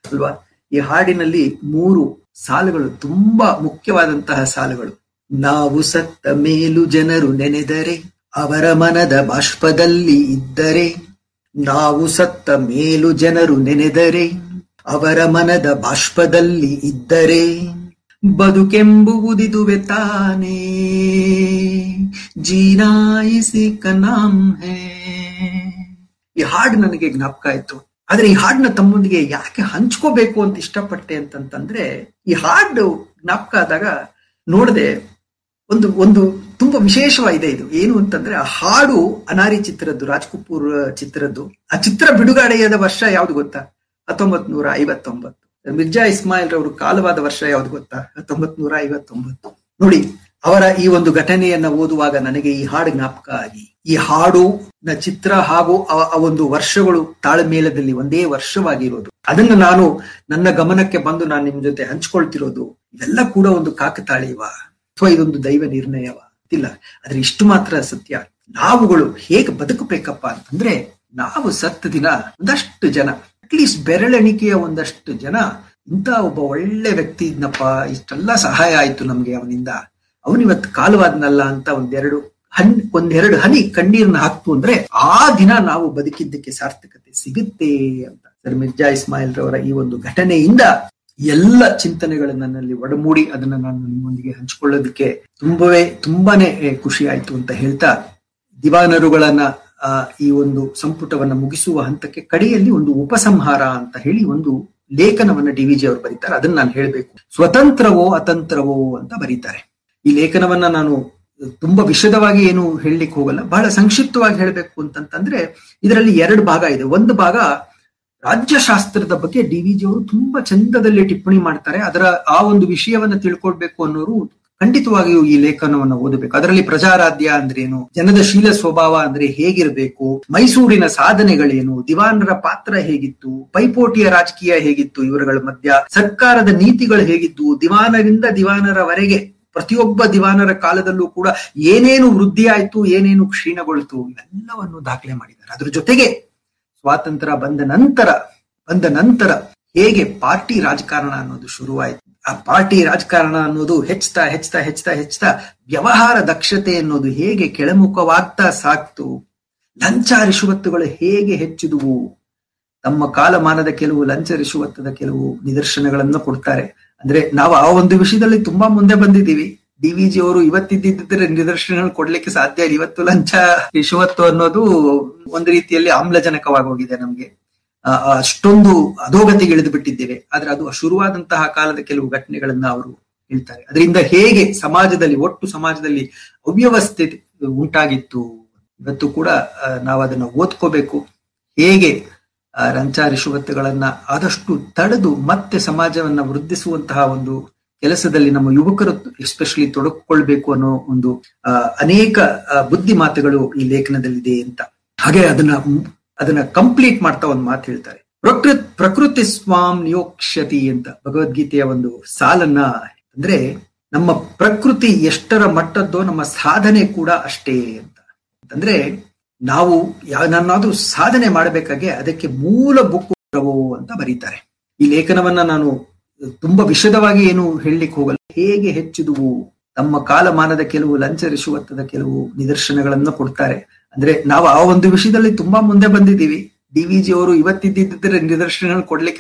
ಅಲ್ವಾ ಈ ಹಾಡಿನಲ್ಲಿ ಮೂರು ಸಾಲುಗಳು ತುಂಬಾ ಮುಖ್ಯವಾದಂತಹ ಸಾಲುಗಳು ನಾವು ಸತ್ತ ಮೇಲು ಜನರು ನೆನೆದರೆ ಅವರ ಮನದ ಬಾಷ್ಪದಲ್ಲಿ ಇದ್ದರೆ ನಾವು ಸತ್ತ ಮೇಲು ಜನರು ನೆನೆದರೆ ಅವರ ಮನದ ಬಾಷ್ಪದಲ್ಲಿ ಇದ್ದರೆ ಬದುಕೆಂಬುವುದಿದುವೆ ತಾನೇ ಜೀನಾಯಿಸಿ ಕನಾಮ್ ಹೇ ಈ ಹಾಡು ನನಗೆ ಜ್ಞಾಪಕ ಆಯ್ತು ಆದ್ರೆ ಈ ಹಾಡನ್ನ ತಮ್ಮೊಂದಿಗೆ ಯಾಕೆ ಹಂಚ್ಕೋಬೇಕು ಅಂತ ಇಷ್ಟಪಟ್ಟೆ ಅಂತಂತಂದ್ರೆ ಈ ಹಾಡು ಜ್ಞಾಪಕ ಆದಾಗ ನೋಡದೆ ಒಂದು ಒಂದು ತುಂಬಾ ವಿಶೇಷವಾಗಿದೆ ಇದು ಏನು ಅಂತಂದ್ರೆ ಆ ಹಾಡು ಅನಾರಿ ಚಿತ್ರದ್ದು ರಾಜ್ ಕಪೂರ್ ಚಿತ್ರದ್ದು ಆ ಚಿತ್ರ ಬಿಡುಗಡೆಯಾದ ವರ್ಷ ಯಾವ್ದು ಗೊತ್ತಾ ಹತ್ತೊಂಬತ್ ನೂರ ಐವತ್ತೊಂಬತ್ತು ಮಿರ್ಜಾ ಇಸ್ಮಾಯಿಲ್ ರವರು ಕಾಲವಾದ ವರ್ಷ ಯಾವ್ದು ಗೊತ್ತಾ ಹತ್ತೊಂಬತ್ ನೂರ ಐವತ್ತೊಂಬತ್ತು ನೋಡಿ ಅವರ ಈ ಒಂದು ಘಟನೆಯನ್ನ ಓದುವಾಗ ನನಗೆ ಈ ಹಾಡು ಜ್ಞಾಪಕ ಆಗಿ ಈ ಹಾಡು ನ ಚಿತ್ರ ಹಾಗೂ ಆ ಒಂದು ವರ್ಷಗಳು ತಾಳ್ಮೇಲದಲ್ಲಿ ಒಂದೇ ವರ್ಷವಾಗಿರೋದು ಅದನ್ನ ನಾನು ನನ್ನ ಗಮನಕ್ಕೆ ಬಂದು ನಾನು ನಿಮ್ ಜೊತೆ ಹಂಚ್ಕೊಳ್ತಿರೋದು ಇವೆಲ್ಲ ಕೂಡ ಒಂದು ಕಾಕತಾಳೀವ ಅಥವಾ ಇದೊಂದು ದೈವ ನಿರ್ಣಯವ ಇಲ್ಲ ಆದ್ರೆ ಇಷ್ಟು ಮಾತ್ರ ಸತ್ಯ ನಾವುಗಳು ಹೇಗೆ ಬದುಕಬೇಕಪ್ಪ ಅಂತಂದ್ರೆ ನಾವು ಸತ್ತ ದಿನ ಒಂದಷ್ಟು ಜನ ಅಟ್ಲೀಸ್ಟ್ ಬೆರಳೆಣಿಕೆಯ ಒಂದಷ್ಟು ಜನ ಇಂಥ ಒಬ್ಬ ಒಳ್ಳೆ ವ್ಯಕ್ತಿ ಇದ್ನಪ್ಪ ಇಷ್ಟೆಲ್ಲ ಸಹಾಯ ಆಯ್ತು ನಮ್ಗೆ ಅವನಿಂದ ಅವನಿವತ್ತು ಕಾಲವಾದ್ನಲ್ಲ ಅಂತ ಒಂದೆರಡು ಹನ್ ಒಂದೆರಡು ಹನಿ ಕಣ್ಣೀರ್ನ ಹಾಕ್ತು ಅಂದ್ರೆ ಆ ದಿನ ನಾವು ಬದುಕಿದ್ದಕ್ಕೆ ಸಾರ್ಥಕತೆ ಸಿಗುತ್ತೆ ಅಂತ ಸರ್ ಮಿರ್ಜಾ ಇಸ್ಮಾಯಿಲ್ ರವರ ಈ ಒಂದು ಘಟನೆಯಿಂದ ಎಲ್ಲ ಚಿಂತನೆಗಳು ನನ್ನಲ್ಲಿ ಒಡಮೂಡಿ ಅದನ್ನ ನಾನು ನಿಮ್ಮೊಂದಿಗೆ ಹಂಚಿಕೊಳ್ಳೋದಕ್ಕೆ ತುಂಬವೇ ತುಂಬಾನೇ ಖುಷಿ ಆಯ್ತು ಅಂತ ಹೇಳ್ತಾ ದಿವಾನರುಗಳನ್ನ ಆ ಈ ಒಂದು ಸಂಪುಟವನ್ನ ಮುಗಿಸುವ ಹಂತಕ್ಕೆ ಕಡೆಯಲ್ಲಿ ಒಂದು ಉಪಸಂಹಾರ ಅಂತ ಹೇಳಿ ಒಂದು ಲೇಖನವನ್ನ ಡಿ ವಿಜಿ ಅವರು ಬರೀತಾರೆ ಅದನ್ನ ನಾನು ಹೇಳ್ಬೇಕು ಸ್ವತಂತ್ರವೋ ಅತಂತ್ರವೋ ಅಂತ ಬರೀತಾರೆ ಈ ಲೇಖನವನ್ನ ನಾನು ತುಂಬಾ ವಿಶದವಾಗಿ ಏನು ಹೇಳಲಿಕ್ಕೆ ಹೋಗಲ್ಲ ಬಹಳ ಸಂಕ್ಷಿಪ್ತವಾಗಿ ಹೇಳಬೇಕು ಅಂತಂತಂದ್ರೆ ಇದರಲ್ಲಿ ಎರಡು ಭಾಗ ಇದೆ ಒಂದು ಭಾಗ ರಾಜ್ಯಶಾಸ್ತ್ರದ ಬಗ್ಗೆ ಡಿ ವಿ ಜಿ ಅವರು ತುಂಬಾ ಚಂದದಲ್ಲಿ ಟಿಪ್ಪಣಿ ಮಾಡ್ತಾರೆ ಅದರ ಆ ಒಂದು ವಿಷಯವನ್ನ ತಿಳ್ಕೊಳ್ಬೇಕು ಅನ್ನೋರು ಖಂಡಿತವಾಗಿಯೂ ಈ ಲೇಖನವನ್ನ ಓದಬೇಕು ಅದರಲ್ಲಿ ಪ್ರಜಾರಾಧ್ಯ ಅಂದ್ರೇನು ಜನದ ಶೀಲ ಸ್ವಭಾವ ಅಂದ್ರೆ ಹೇಗಿರಬೇಕು ಮೈಸೂರಿನ ಸಾಧನೆಗಳೇನು ದಿವಾನರ ಪಾತ್ರ ಹೇಗಿತ್ತು ಪೈಪೋಟಿಯ ರಾಜಕೀಯ ಹೇಗಿತ್ತು ಇವರುಗಳ ಮಧ್ಯ ಸರ್ಕಾರದ ನೀತಿಗಳು ಹೇಗಿತ್ತು ದಿವಾನರಿಂದ ದಿವಾನರವರೆಗೆ ಪ್ರತಿಯೊಬ್ಬ ದಿವಾನರ ಕಾಲದಲ್ಲೂ ಕೂಡ ಏನೇನು ವೃದ್ಧಿ ಆಯ್ತು ಏನೇನು ಕ್ಷೀಣಗೊಳ್ತು ಇವೆಲ್ಲವನ್ನು ದಾಖಲೆ ಮಾಡಿದ್ದಾರೆ ಅದ್ರ ಜೊತೆಗೆ ಸ್ವಾತಂತ್ರ್ಯ ಬಂದ ನಂತರ ಬಂದ ನಂತರ ಹೇಗೆ ಪಾರ್ಟಿ ರಾಜಕಾರಣ ಅನ್ನೋದು ಶುರುವಾಯಿತು ಆ ಪಾರ್ಟಿ ರಾಜಕಾರಣ ಅನ್ನೋದು ಹೆಚ್ಚುತ್ತಾ ಹೆಚ್ಚುತ್ತಾ ಹೆಚ್ಚುತ್ತಾ ಹೆಚ್ಚುತ್ತಾ ವ್ಯವಹಾರ ದಕ್ಷತೆ ಅನ್ನೋದು ಹೇಗೆ ಕೆಳಮುಖವಾಗ್ತಾ ಸಾಕ್ತು ಲಂಚ ರಿಷುವತ್ತುಗಳು ಹೇಗೆ ಹೆಚ್ಚಿದುವು ತಮ್ಮ ಕಾಲಮಾನದ ಕೆಲವು ಲಂಚ ರಿಷುವತ್ತದ ಕೆಲವು ನಿದರ್ಶನಗಳನ್ನು ಕೊಡ್ತಾರೆ ಅಂದ್ರೆ ನಾವು ಆ ಒಂದು ವಿಷಯದಲ್ಲಿ ತುಂಬಾ ಮುಂದೆ ಬಂದಿದ್ದೀವಿ ಡಿ ವಿ ಜಿ ಅವರು ಇವತ್ತಿದ್ದಿದ್ರೆ ನಿದರ್ಶನಗಳು ಕೊಡ್ಲಿಕ್ಕೆ ಸಾಧ್ಯ ಇಲ್ಲ ಇವತ್ತು ಲಂಚ ರಿಷುವತ್ತು ಅನ್ನೋದು ಒಂದು ರೀತಿಯಲ್ಲಿ ಆಮ್ಲಜನಕವಾಗಿ ಹೋಗಿದೆ ನಮ್ಗೆ ಅಷ್ಟೊಂದು ಅಧೋಗತಿಗೆ ಇಳಿದು ಬಿಟ್ಟಿದ್ದೇವೆ ಆದ್ರೆ ಅದು ಶುರುವಾದಂತಹ ಕಾಲದ ಕೆಲವು ಘಟನೆಗಳನ್ನ ಅವರು ಹೇಳ್ತಾರೆ ಅದರಿಂದ ಹೇಗೆ ಸಮಾಜದಲ್ಲಿ ಒಟ್ಟು ಸಮಾಜದಲ್ಲಿ ಅವ್ಯವಸ್ಥೆ ಉಂಟಾಗಿತ್ತು ಇವತ್ತು ಕೂಡ ನಾವು ಅದನ್ನ ಓದ್ಕೋಬೇಕು ಹೇಗೆ ರಂಚ ರಿಷುವತ್ತುಗಳನ್ನ ಆದಷ್ಟು ತಡೆದು ಮತ್ತೆ ಸಮಾಜವನ್ನ ವೃದ್ಧಿಸುವಂತಹ ಒಂದು ಕೆಲಸದಲ್ಲಿ ನಮ್ಮ ಯುವಕರು ಎಸ್ಪೆಷಲಿ ತೊಡಗಿಕೊಳ್ಬೇಕು ಅನ್ನೋ ಒಂದು ಅನೇಕ ಬುದ್ಧಿ ಮಾತುಗಳು ಈ ಲೇಖನದಲ್ಲಿದೆ ಅಂತ ಹಾಗೆ ಅದನ್ನ ಅದನ್ನ ಕಂಪ್ಲೀಟ್ ಮಾಡ್ತಾ ಒಂದು ಮಾತು ಹೇಳ್ತಾರೆ ಪ್ರಕೃತ್ ಪ್ರಕೃತಿ ಸ್ವಾಮ್ ನಿಯೋಕ್ಷತಿ ಅಂತ ಭಗವದ್ಗೀತೆಯ ಒಂದು ಸಾಲನ್ನ ಅಂದ್ರೆ ನಮ್ಮ ಪ್ರಕೃತಿ ಎಷ್ಟರ ಮಟ್ಟದ್ದೋ ನಮ್ಮ ಸಾಧನೆ ಕೂಡ ಅಷ್ಟೇ ಅಂತ ಅಂತಂದ್ರೆ ನಾವು ಯಾವನ್ನಾದ್ರೂ ಸಾಧನೆ ಮಾಡಬೇಕಾಗೆ ಅದಕ್ಕೆ ಮೂಲ ಬುಕ್ಕು ಅಂತ ಬರೀತಾರೆ ಈ ಲೇಖನವನ್ನ ನಾನು ತುಂಬಾ ವಿಶದವಾಗಿ ಏನು ಹೇಳಲಿಕ್ಕೆ ಹೋಗಲ್ಲ ಹೇಗೆ ಹೆಚ್ಚಿದುವು ತಮ್ಮ ಕಾಲಮಾನದ ಕೆಲವು ಲಂಚ ರಿಷುವತ್ತದ ಕೆಲವು ನಿದರ್ಶನಗಳನ್ನು ಕೊಡ್ತಾರೆ ಅಂದ್ರೆ ನಾವು ಆ ಒಂದು ವಿಷಯದಲ್ಲಿ ತುಂಬಾ ಮುಂದೆ ಬಂದಿದ್ದೀವಿ ಡಿ ವಿ ಜಿ ಅವರು ಇವತ್ತಿದ್ದಿದ್ರೆ ನಿದರ್ಶನಗಳು ಕೊಡ್ಲಿಕ್ಕೆ